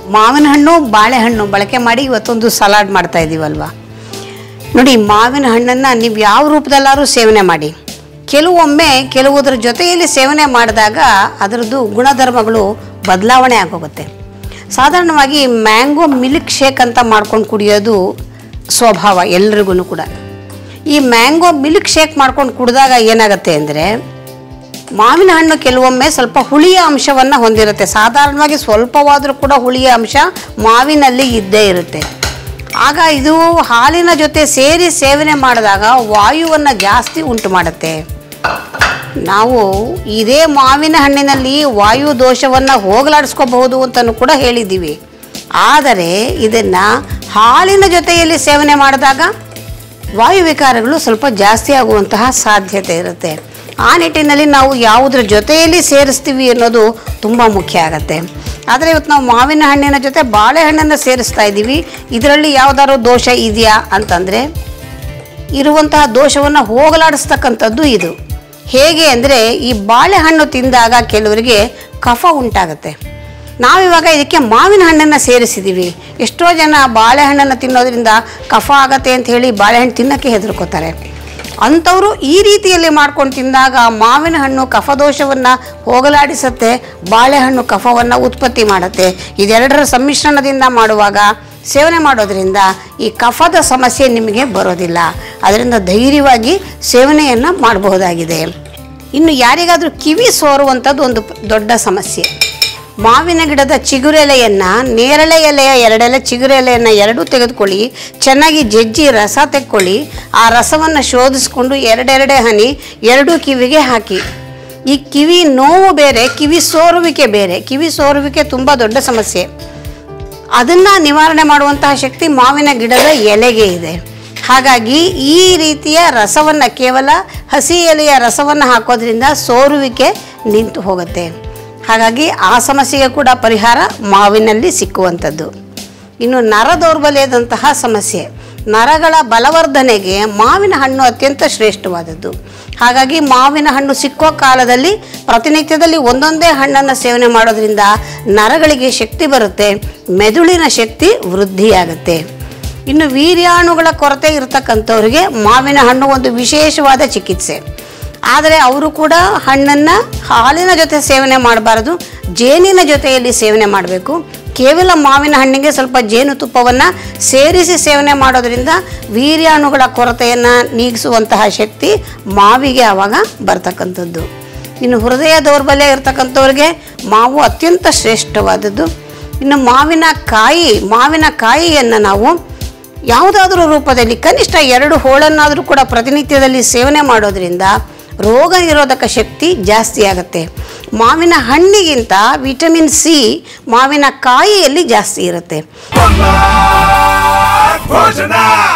ಮಾವಿನ ಹಣ್ಣು ಬಾಳೆಹಣ್ಣು ಬಳಕೆ ಮಾಡಿ ಇವತ್ತೊಂದು ಸಲಾಡ್ ಮಾಡ್ತಾ ಇದ್ದೀವಲ್ವಾ ನೋಡಿ ಮಾವಿನ ಹಣ್ಣನ್ನು ನೀವು ಯಾವ ರೂಪದಲ್ಲಾದ್ರೂ ಸೇವನೆ ಮಾಡಿ ಕೆಲವೊಮ್ಮೆ ಕೆಲವುದರ ಜೊತೆಯಲ್ಲಿ ಸೇವನೆ ಮಾಡಿದಾಗ ಅದರದ್ದು ಗುಣಧರ್ಮಗಳು ಬದಲಾವಣೆ ಆಗೋಗುತ್ತೆ ಸಾಧಾರಣವಾಗಿ ಮ್ಯಾಂಗೋ ಮಿಲ್ಕ್ ಶೇಕ್ ಅಂತ ಮಾಡ್ಕೊಂಡು ಕುಡಿಯೋದು ಸ್ವಭಾವ ಎಲ್ರಿಗೂ ಕೂಡ ಈ ಮ್ಯಾಂಗೋ ಮಿಲ್ಕ್ ಶೇಕ್ ಮಾಡ್ಕೊಂಡು ಕುಡಿದಾಗ ಏನಾಗುತ್ತೆ ಅಂದರೆ ಮಾವಿನ ಹಣ್ಣು ಕೆಲವೊಮ್ಮೆ ಸ್ವಲ್ಪ ಹುಳಿಯ ಅಂಶವನ್ನು ಹೊಂದಿರುತ್ತೆ ಸಾಧಾರಣವಾಗಿ ಸ್ವಲ್ಪವಾದರೂ ಕೂಡ ಹುಳಿಯ ಅಂಶ ಮಾವಿನಲ್ಲಿ ಇದ್ದೇ ಇರುತ್ತೆ ಆಗ ಇದು ಹಾಲಿನ ಜೊತೆ ಸೇರಿ ಸೇವನೆ ಮಾಡಿದಾಗ ವಾಯುವನ್ನು ಜಾಸ್ತಿ ಉಂಟು ಮಾಡುತ್ತೆ ನಾವು ಇದೇ ಮಾವಿನ ಹಣ್ಣಿನಲ್ಲಿ ವಾಯು ದೋಷವನ್ನು ಹೋಗಲಾಡಿಸ್ಕೋಬಹುದು ಅಂತಲೂ ಕೂಡ ಹೇಳಿದ್ದೀವಿ ಆದರೆ ಇದನ್ನು ಹಾಲಿನ ಜೊತೆಯಲ್ಲಿ ಸೇವನೆ ಮಾಡಿದಾಗ ವಾಯು ವಿಕಾರಗಳು ಸ್ವಲ್ಪ ಜಾಸ್ತಿ ಆಗುವಂತಹ ಸಾಧ್ಯತೆ ಇರುತ್ತೆ ಆ ನಿಟ್ಟಿನಲ್ಲಿ ನಾವು ಯಾವುದರ ಜೊತೆಯಲ್ಲಿ ಸೇರಿಸ್ತೀವಿ ಅನ್ನೋದು ತುಂಬ ಮುಖ್ಯ ಆಗುತ್ತೆ ಆದರೆ ಇವತ್ತು ನಾವು ಮಾವಿನ ಹಣ್ಣಿನ ಜೊತೆ ಬಾಳೆಹಣ್ಣನ್ನು ಸೇರಿಸ್ತಾ ಇದ್ದೀವಿ ಇದರಲ್ಲಿ ಯಾವುದಾದ್ರು ದೋಷ ಇದೆಯಾ ಅಂತಂದರೆ ಇರುವಂತಹ ದೋಷವನ್ನು ಹೋಗಲಾಡಿಸ್ತಕ್ಕಂಥದ್ದು ಇದು ಹೇಗೆ ಅಂದರೆ ಈ ಬಾಳೆಹಣ್ಣು ತಿಂದಾಗ ಕೆಲವರಿಗೆ ಕಫ ಉಂಟಾಗುತ್ತೆ ನಾವಿವಾಗ ಇದಕ್ಕೆ ಮಾವಿನ ಹಣ್ಣನ್ನು ಸೇರಿಸಿದ್ದೀವಿ ಎಷ್ಟೋ ಜನ ಬಾಳೆಹಣ್ಣನ್ನು ತಿನ್ನೋದ್ರಿಂದ ಕಫ ಆಗತ್ತೆ ಅಂತ ಹೇಳಿ ಬಾಳೆಹಣ್ಣು ತಿನ್ನೋಕ್ಕೆ ಹೆದರ್ಕೋತಾರೆ ಅಂಥವರು ಈ ರೀತಿಯಲ್ಲಿ ಮಾಡ್ಕೊಂಡು ತಿಂದಾಗ ಮಾವಿನ ಹಣ್ಣು ಕಫದೋಷವನ್ನು ಹೋಗಲಾಡಿಸುತ್ತೆ ಬಾಳೆಹಣ್ಣು ಕಫವನ್ನು ಉತ್ಪತ್ತಿ ಮಾಡುತ್ತೆ ಇದೆರಡರ ಸಮ್ಮಿಶ್ರಣದಿಂದ ಮಾಡುವಾಗ ಸೇವನೆ ಮಾಡೋದ್ರಿಂದ ಈ ಕಫದ ಸಮಸ್ಯೆ ನಿಮಗೆ ಬರೋದಿಲ್ಲ ಅದರಿಂದ ಧೈರ್ಯವಾಗಿ ಸೇವನೆಯನ್ನು ಮಾಡಬಹುದಾಗಿದೆ ಇನ್ನು ಯಾರಿಗಾದರೂ ಕಿವಿ ಸೋರುವಂಥದ್ದು ಒಂದು ಪ- ದೊಡ್ಡ ಸಮಸ್ಯೆ ಮಾವಿನ ಗಿಡದ ಚಿಗುರೆಲೆಯನ್ನು ನೇರಳೆ ಎಲೆಯ ಎರಡೆಲೆ ಚಿಗುರೆಲೆಯನ್ನು ಎರಡೂ ತೆಗೆದುಕೊಳ್ಳಿ ಚೆನ್ನಾಗಿ ಜಜ್ಜಿ ರಸ ತೆಕ್ಕೊಳ್ಳಿ ಆ ರಸವನ್ನು ಶೋಧಿಸ್ಕೊಂಡು ಎರಡೆರಡೇ ಹನಿ ಎರಡೂ ಕಿವಿಗೆ ಹಾಕಿ ಈ ಕಿವಿ ನೋವು ಬೇರೆ ಕಿವಿ ಸೋರುವಿಕೆ ಬೇರೆ ಕಿವಿ ಸೋರುವಿಕೆ ತುಂಬ ದೊಡ್ಡ ಸಮಸ್ಯೆ ಅದನ್ನು ನಿವಾರಣೆ ಮಾಡುವಂತಹ ಶಕ್ತಿ ಮಾವಿನ ಗಿಡದ ಎಲೆಗೆ ಇದೆ ಹಾಗಾಗಿ ಈ ರೀತಿಯ ರಸವನ್ನು ಕೇವಲ ಹಸಿ ಎಲೆಯ ರಸವನ್ನು ಹಾಕೋದ್ರಿಂದ ಸೋರುವಿಕೆ ನಿಂತು ಹೋಗುತ್ತೆ ಹಾಗಾಗಿ ಆ ಸಮಸ್ಯೆಗೆ ಕೂಡ ಪರಿಹಾರ ಮಾವಿನಲ್ಲಿ ಸಿಕ್ಕುವಂಥದ್ದು ಇನ್ನು ನರ ದೌರ್ಬಲ್ಯದಂತಹ ಸಮಸ್ಯೆ ನರಗಳ ಬಲವರ್ಧನೆಗೆ ಮಾವಿನ ಹಣ್ಣು ಅತ್ಯಂತ ಶ್ರೇಷ್ಠವಾದದ್ದು ಹಾಗಾಗಿ ಮಾವಿನ ಹಣ್ಣು ಸಿಕ್ಕೋ ಕಾಲದಲ್ಲಿ ಪ್ರತಿನಿತ್ಯದಲ್ಲಿ ಒಂದೊಂದೇ ಹಣ್ಣನ್ನು ಸೇವನೆ ಮಾಡೋದ್ರಿಂದ ನರಗಳಿಗೆ ಶಕ್ತಿ ಬರುತ್ತೆ ಮೆದುಳಿನ ಶಕ್ತಿ ವೃದ್ಧಿಯಾಗುತ್ತೆ ಇನ್ನು ವೀರ್ಯಾಣುಗಳ ಕೊರತೆ ಇರತಕ್ಕಂಥವ್ರಿಗೆ ಮಾವಿನ ಹಣ್ಣು ಒಂದು ವಿಶೇಷವಾದ ಚಿಕಿತ್ಸೆ ಆದರೆ ಅವರು ಕೂಡ ಹಣ್ಣನ್ನು ಹಾಲಿನ ಜೊತೆ ಸೇವನೆ ಮಾಡಬಾರದು ಜೇನಿನ ಜೊತೆಯಲ್ಲಿ ಸೇವನೆ ಮಾಡಬೇಕು ಕೇವಲ ಮಾವಿನ ಹಣ್ಣಿಗೆ ಸ್ವಲ್ಪ ಜೇನುತುಪ್ಪವನ್ನು ಸೇರಿಸಿ ಸೇವನೆ ಮಾಡೋದ್ರಿಂದ ವೀರ್ಯಾಣುಗಳ ಕೊರತೆಯನ್ನು ನೀಗಿಸುವಂತಹ ಶಕ್ತಿ ಮಾವಿಗೆ ಆವಾಗ ಬರ್ತಕ್ಕಂಥದ್ದು ಇನ್ನು ಹೃದಯ ದೌರ್ಬಲ್ಯ ಇರತಕ್ಕಂಥವ್ರಿಗೆ ಮಾವು ಅತ್ಯಂತ ಶ್ರೇಷ್ಠವಾದದ್ದು ಇನ್ನು ಮಾವಿನ ಕಾಯಿ ಮಾವಿನ ಕಾಯಿಯನ್ನು ನಾವು ಯಾವುದಾದ್ರೂ ರೂಪದಲ್ಲಿ ಕನಿಷ್ಠ ಎರಡು ಹೋಳನ್ನಾದರೂ ಕೂಡ ಪ್ರತಿನಿತ್ಯದಲ್ಲಿ ಸೇವನೆ ಮಾಡೋದ್ರಿಂದ ರೋಗ ನಿರೋಧಕ ಶಕ್ತಿ ಜಾಸ್ತಿ ಆಗುತ್ತೆ ಮಾವಿನ ಹಣ್ಣಿಗಿಂತ ವಿಟಮಿನ್ ಸಿ ಮಾವಿನ ಕಾಯಿಯಲ್ಲಿ ಜಾಸ್ತಿ ಇರುತ್ತೆ ಭೋಜನ